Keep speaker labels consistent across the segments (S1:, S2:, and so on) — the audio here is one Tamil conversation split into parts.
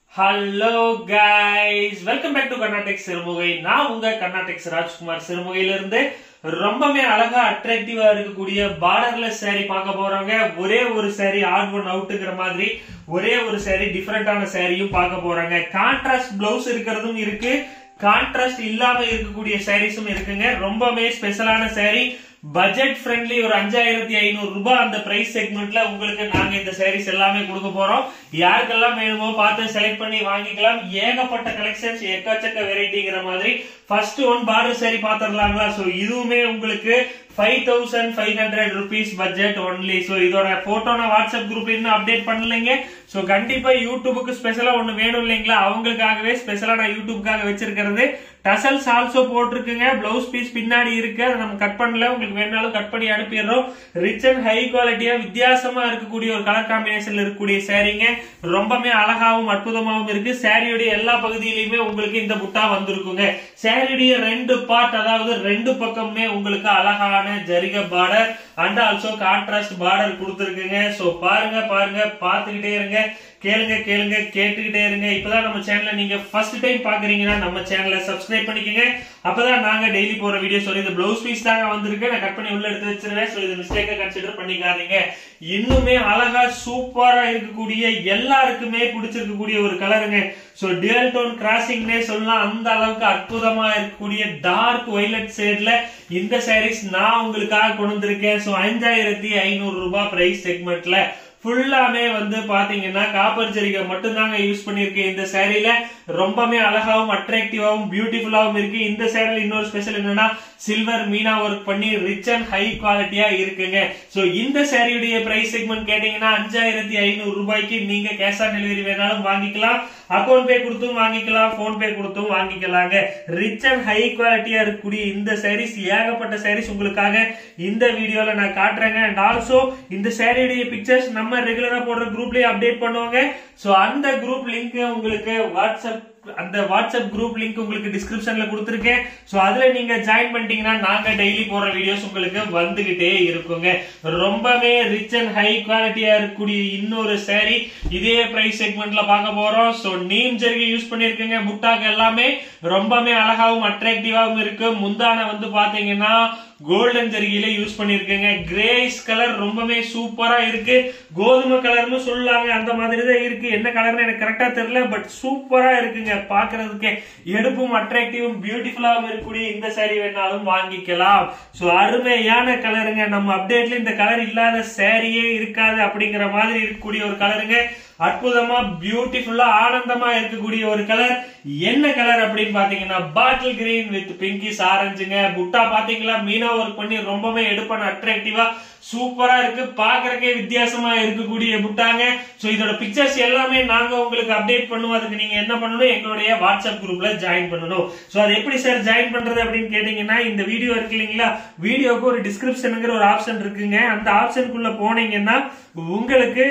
S1: hello guys welcome back to Karnatak Sirumugai நான் உங்க கர்நாடெக் ராஜ்குமார் சிறுமுகையில இருந்து ரொம்பவே அழகா அட்ராக்டிவா இருக்கக்கூடிய பார்டர்லெஸ் saree பார்க்க போறவங்க ஒரே ஒரு saree ஆட் ஒன் அவுட்டுங்கிற மாதிரி ஒரே ஒரு saree டிஃபரெண்டான சாரியும் பார்க்க போறாங்க கான்ட்ராஸ்ட் பிளவுஸ் இருக்கிறதும் இருக்கு கான்ட்ராஸ்ட் இல்லாம இருக்கக்கூடிய சாரீஸும் இருக்குங்க ரொம்பவே ஸ்பெஷலான saree பட்ஜெட் ஃப்ரெண்ட்லி ஒரு அஞ்சாயிரத்தி ஐநூறு ரூபாய் அந்த பிரைஸ் செக்மெண்ட்ல உங்களுக்கு நாங்க இந்த சாரீஸ் எல்லாமே கொடுக்க போறோம் யாருக்கெல்லாம் வேணுமோ பார்த்து செலக்ட் பண்ணி வாங்கிக்கலாம் ஏகப்பட்ட கலெக்ஷன்ஸ் எக்கச்சக்க வெரைட்டிங்கிற மாதிரி ஃபர்ஸ்ட் ஒன் பார்டர் saree பாத்திரலாங்களா சோ இதுவுமே உங்களுக்கு five thousand five hundred rupees budget only so இதோட போட்டோ நான் வாட்ஸ்அப் குரூப்ல இன்னும் அப்டேட் பண்ணலைங்க ஸோ கண்டிப்பா யூடியூபுக்கு ஸ்பெஷலா ஒன்னு வேணும் இல்லைங்களா அவங்களுக்காகவே ஸ்பெஷலா நான் யூடியூப்காக வச்சிருக்கிறது டசல்ஸ் ஆல்சோ போட்டிருக்குங்க பிளவுஸ் பீஸ் பின்னாடி இருக்கு அதை நம்ம கட் பண்ணல உங்களுக்கு வேணாலும் கட் பண்ணி அனுப்பிடுறோம் ரிச் அண்ட் ஹை குவாலிட்டியா வித்தியாசமா இருக்கக்கூடிய ஒரு கலர் காம்பினேஷன்ல இருக்கக்கூடிய சாரீங்க ரொம்பவே அழகாவும் அற்புதமாவும் இருக்கு சாரியுடைய எல்லா பகுதியிலுமே உங்களுக்கு இந்த புட்டா வந்திருக்குங்க சாரியுடைய ரெண்டு பார்ட் அதாவது ரெண்டு பக்கமுமே உங்களுக்கு அழகான ஜரிக border and also contrast border கொடுத்துருக்குங்க சோ பாருங்க பாருங்க பார்த்துக்கிட்டே இருங்க கேளுங்க கேளுங்க கேட்டுக்கிட்டே இருங்க இப்பதான் நம்ம சேனலை நீங்க ஃபர்ஸ்ட் டைம் பாக்குறீங்கன்னா நம்ம சேனலை சப்ஸ்கிரைப் பண்ணிக்கோங்க அப்பதான் நாங்க டெய்லி போற வீடியோ சொல்லி இந்த பிளவுஸ் பீஸ் தாங்க வந்திருக்கு நான் கட் பண்ணி உள்ள எடுத்து வச்சிருவேன் ஸோ இது மிஸ்டேக்கை கன்சிடர் பண்ணிக்காதீங்க இன்னுமே அழகா சூப்பரா இருக்கக்கூடிய எல்லாருக்குமே பிடிச்சிருக்கக்கூடிய ஒரு கலருங்க சோ டியல் டோன் கிராசிங்னே சொல்லலாம் அந்த அளவுக்கு அற்புதமா இருக்கக்கூடிய டார்க் ஒய்லட் ஷேட்ல இந்த சாரீஸ் நான் உங்களுக்காக கொண்டு வந்திருக்கேன் சோ அஞ்சாயிரத்தி ஐநூறு ரூபாய் பிரைஸ் செக்மெண்ட்ல ஃபுல்லாமே வந்து பாத்தீங்கன்னா காப்பர் ஜரிகை மட்டும்தாங்க யூஸ் பண்ணிருக்கேன் இந்த சாரியில ரொம்பவே அழகாவும் அட்ராக்டிவாவும் பியூட்டிஃபுல்லாவும் இருக்கு இந்த சாரில இன்னொரு ஸ்பெஷல் என்னன்னா சில்வர் மீனா ஒர்க் பண்ணி ரிச் அண்ட் ஹை குவாலிட்டியா இருக்குங்க சோ இந்த சாரியுடைய பிரைஸ் செக்மெண்ட் கேட்டீங்கன்னா அஞ்சாயிரத்தி ஐநூறு ரூபாய்க்கு நீங்க கேஷ் ஆன் டெலிவரி வேணாலும் வாங்கிக்கலாம் அக்கௌண்ட் பே கொடுத்தும் வாங்கிக்கலாம் போன் பே கொடுத்தும் வாங்கிக்கலாங்க ரிச் அண்ட் ஹை குவாலிட்டியா இருக்கக்கூடிய இந்த சாரீஸ் ஏகப்பட்ட சாரீஸ் உங்களுக்காக இந்த வீடியோல நான் காட்டுறேங்க அண்ட் ஆல்சோ இந்த சாரியுடைய பிக்சர்ஸ் நம்ம ரெகுலரா போடுற குரூப்லயே அப்டேட் பண்ணுவாங்க சோ அந்த குரூப் லிங்க் உங்களுக்கு வாட்ஸ்அப் அந்த வாட்ஸ்அப் குரூப் லிங்க் உங்களுக்கு டிஸ்கிரிப்ஷன்ல கொடுத்துருக்கேன் சோ அதுல நீங்க ஜாயின் பண்ணிட்டீங்கன்னா நாங்க டெய்லி போற வீடியோஸ் உங்களுக்கு வந்துகிட்டே இருக்குங்க ரொம்பவே ரிச் அண்ட் ஹை குவாலிட்டியா இருக்கக்கூடிய இன்னொரு சாரி இதே பிரைஸ் செக்மெண்ட்ல பார்க்க போறோம் சோ நீம் ஜெர்கி யூஸ் பண்ணிருக்கீங்க முட்டாக்கு எல்லாமே ரொம்பவே அழகாவும் அட்ராக்டிவாவும் இருக்கு முந்தான வந்து பாத்தீங்கன்னா கோல்டன் ஜெர்கில யூஸ் பண்ணிருக்கீங்க கிரேஸ் கலர் ரொம்பவே சூப்பரா இருக்கு கோதுமை கலர்னு சொல்லலாங்க அந்த மாதிரி தான் இருக்கு என்ன கலர்னு எனக்கு கரெக்டா தெரியல பட் சூப்பரா இருக்குங்க பாக்குறதுக்கு எடுப்பும் அட்ராக்டிவும் பியூட்டிஃபுல்லாவும் இருக்கக்கூடிய இந்த சாரி வேணாலும் வாங்கிக்கலாம் சோ அருமையான கலருங்க நம்ம அப்டேட்ல இந்த கலர் இல்லாத சாரியே இருக்காது அப்படிங்கிற மாதிரி இருக்கக்கூடிய ஒரு கலருங்க அற்புதமா பியூட்டிஃபுல்லா ஆனந்தமா இருக்கக்கூடிய ஒரு கலர் என்ன கலர் அப்படின்னு பாத்தீங்கன்னா பாட்டில் கிரீன் வித் பிங்கிஸ் ஆரஞ்சுங்க புட்டா பாத்தீங்களா மீனா ஒர்க் பண்ணி ரொம்பவே எடுப்பான அட்ராக்டிவா சூப்பரா இருக்கு பாக்குறக்கே வித்தியாசமா இருக்கக்கூடிய புட்டாங்க சோ இதோட பிக்சர்ஸ் எல்லாமே நாங்க உங்களுக்கு அப்டேட் பண்ணுவோம் அதுக்கு நீங்க என்ன பண்ணணும் எங்களுடைய வாட்ஸ்அப் குரூப்ல ஜாயின் பண்ணணும் சோ அது எப்படி சார் ஜாயின் பண்றது அப்படின்னு கேட்டீங்கன்னா இந்த வீடியோ இருக்கு இல்லைங்களா வீடியோக்கு ஒரு டிஸ்கிரிப்ஷனுங்கிற ஒரு ஆப்ஷன் இருக்குங்க அந்த ஆப்ஷனுக்குள்ள போனீங்கன்னா உங்களுக்கு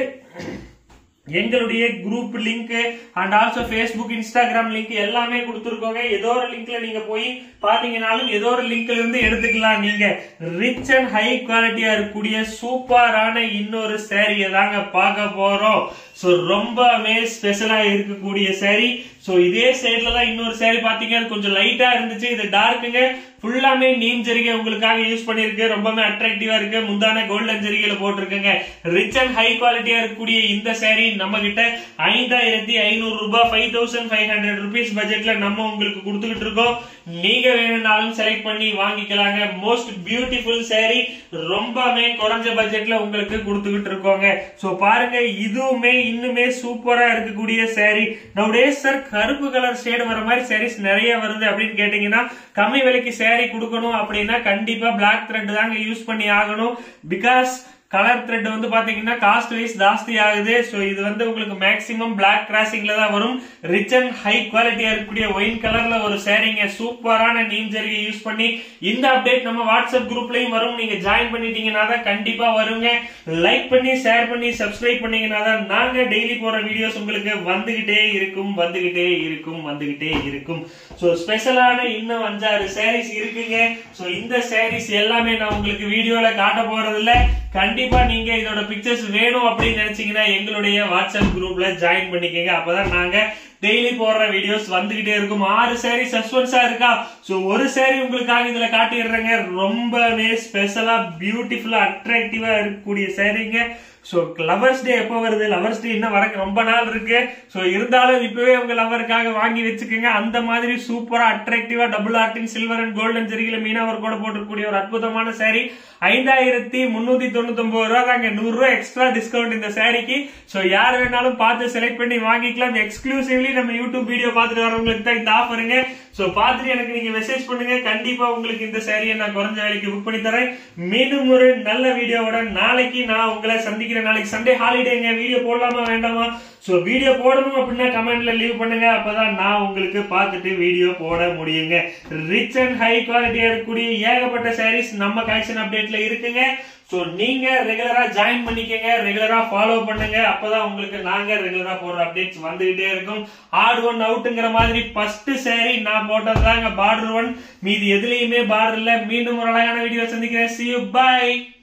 S1: எங்களுடைய group link and also Facebook Instagram link எல்லாமே கொடுத்துருக்கோங்க ஏதோ ஒரு லிங்க்ல நீங்க போய் பாத்தீங்கன்னாலும் ஏதோ ஒரு லிங்க்ல இருந்து எடுத்துக்கலாம் நீங்க ரிச் அண்ட் ஹை குவாலிட்டியா இருக்கக்கூடிய சூப்பரான இன்னொரு சேரீயை தாங்க பார்க்க போறோம் சோ ரொம்பவே ஸ்பெஷலா இருக்கக்கூடிய சாரி சோ இதே சைட்ல தான் இன்னொரு சாரி பாத்தீங்க அது கொஞ்சம் லைட்டா இருந்துச்சு இது டார்க்குங்க ஃபுல்லாமே நீம் ஜரிகை உங்களுக்காக யூஸ் பண்ணிருக்கு ரொம்பவே அட்ராக்டிவா இருக்கு முந்தான கோல்டன் ஜரிகையில போட்டிருக்குங்க ரிச் அண்ட் ஹை குவாலிட்டியா இருக்கக்கூடிய இந்த சாரி நம்ம கிட்ட ஐந்தாயிரத்தி ஐநூறு ரூபாய் five thousand five hundred rupees பட்ஜெட்ல நம்ம உங்களுக்கு கொடுத்துக்கிட்டு இருக்கோம் நீங்க வேணும்னாலும் செலக்ட் பண்ணி வாங்கிக்கலாங்க மோஸ்ட் பியூட்டிஃபுல் சாரி ரொம்பவே குறைஞ்ச பட்ஜெட்ல உங்களுக்கு கொடுத்துக்கிட்டு இருக்கோங்க சோ பாருங்க இதுவுமே இன்னுமே சூப்பரா இருக்கக்கூடிய சாரி நவுடே சார் கருப்பு கலர் ஷேடு வர மாதிரி சாரீஸ் நிறைய வருது அப்படின்னு கேட்டீங்கன்னா கம்மி விலைக்கு சாரி கொடுக்கணும் அப்படின்னா கண்டிப்பா பிளாக் த்ரெட் தாங்க யூஸ் பண்ணி ஆகணும் பிகாஸ் கலர் த்ரெட் வந்து பாத்தீங்கன்னா காஸ்ட் வைஸ் ஜாஸ்தி ஆகுது சோ இது வந்து உங்களுக்கு மேக்ஸிமம் பிளாக் கிராசிங்ல தான் வரும் ரிச் அண்ட் ஹை குவாலிட்டியா இருக்கக்கூடிய ஒயின் கலர்ல ஒரு சேரீங்க சூப்பரான நீம் ஜரிகை யூஸ் பண்ணி இந்த அப்டேட் நம்ம வாட்ஸ்அப் குரூப்லயும் வரும் நீங்க ஜாயின் பண்ணிட்டீங்கன்னா தான் கண்டிப்பா வருங்க லைக் பண்ணி ஷேர் பண்ணி சப்ஸ்கிரைப் பண்ணீங்கன்னா தான் நாங்க டெய்லி போற வீடியோஸ் உங்களுக்கு வந்துகிட்டே இருக்கும் வந்துகிட்டே இருக்கும் வந்துகிட்டே இருக்கும் சோ ஸ்பெஷலான இன்னும் அஞ்சாறு சாரீஸ் இருக்குங்க சோ இந்த சாரீஸ் எல்லாமே நான் உங்களுக்கு வீடியோல காட்ட போறது இல்ல கண்டிப்பா நீங்க இதோட பிக்சர்ஸ் வேணும் அப்படின்னு நினைச்சீங்கன்னா எங்களுடைய வாட்ஸ்அப் குரூப்ல ஜாயின் பண்ணிக்கங்க அப்பதான் நாங்க டெய்லி போடுற வீடியோஸ் வந்துகிட்டே இருக்கும் ஆறு சாரி சஸ்பென்ஸா இருக்கா சோ ஒரு சாரி உங்களுக்காக இதுல காட்டிடுறேங்க ரொம்பவே ஸ்பெஷலா பியூட்டிஃபுல்லா அட்ராக்டிவா இருக்கக்கூடிய சாரிங்க சோ லவர்ஸ் டே எப்போ வருது லவர்ஸ் டே இன்னும் வரக்கு ரொம்ப நாள் இருக்கு சோ இருந்தாலும் இப்பவே உங்க லவருக்காக வாங்கி வச்சுக்கோங்க அந்த மாதிரி சூப்பரா அட்ராக்டிவா டபுள் ஆர்டின் சில்வர் அண்ட் கோல்டன் ஜெரிகில மீனா ஒரு கூட போட்டிருக்கக்கூடிய ஒரு அற்புதமான சாரி ஐந்தாயிரத்தி முன்னூத்தி தொண்ணூத்தி ஒன்பது ரூபா தாங்க நூறு ரூபாய் எக்ஸ்ட்ரா டிஸ்கவுண்ட் இந்த சாரிக்கு சோ யார் வேணாலும் பார்த்து செலக்ட் பண்ணி வாங்கிக்கலாம் எக்ஸ்க்ளூசிவ்லி நம்ம யூடியூப் வீடியோ பார்த்துட்டு வரவங்களுக்கு தான் இந்த ஆஃபருங்க சோ பார்த்துட்டு எனக்கு நீங்க மெசேஜ் பண்ணுங்க கண்டிப்பா உங்களுக்கு இந்த சாரியை நான் குறைஞ்ச விலைக்கு புக் பண்ணி தரேன் மீண்டும் ஒரு நல்ல வீடியோவோட நாளைக்கு நான் உங்களை சந்திக்கிறேன் நாளைக்கு சண்டே ஹாலிடேங்க வீடியோ போடலாமா வேண்டாமா சோ வீடியோ போடணும் அப்படின்னா கமெண்ட்ல லீவ் பண்ணுங்க அப்பதான் நான் உங்களுக்கு பார்த்துட்டு வீடியோ போட முடியுங்க ரிச் அண்ட் ஹை குவாலிட்டியா இருக்கக்கூடிய ஏகப்பட்ட சாரீஸ் நம்ம கலெக்ஷன் அப்டேட்ல இருக்குங்க சோ நீங்க ரெகுலரா ஜாயின் பண்ணிக்கங்க ரெகுலரா ஃபாலோ பண்ணுங்க அப்பதான் உங்களுக்கு நாங்க ரெகுலரா போடுற அப்டேட்ஸ் வந்துகிட்டே இருக்கும் ஆட் ஒன் அவுட்ங்கிற மாதிரி ஃபர்ஸ்ட் சாரி நான் போட்டதுதாங்க பார்டர் ஒன் மீதி எதுலயுமே பார்டர் இல்ல மீண்டும் ஒரு அழகான வீடியோ சந்திக்கிறேன் see you bye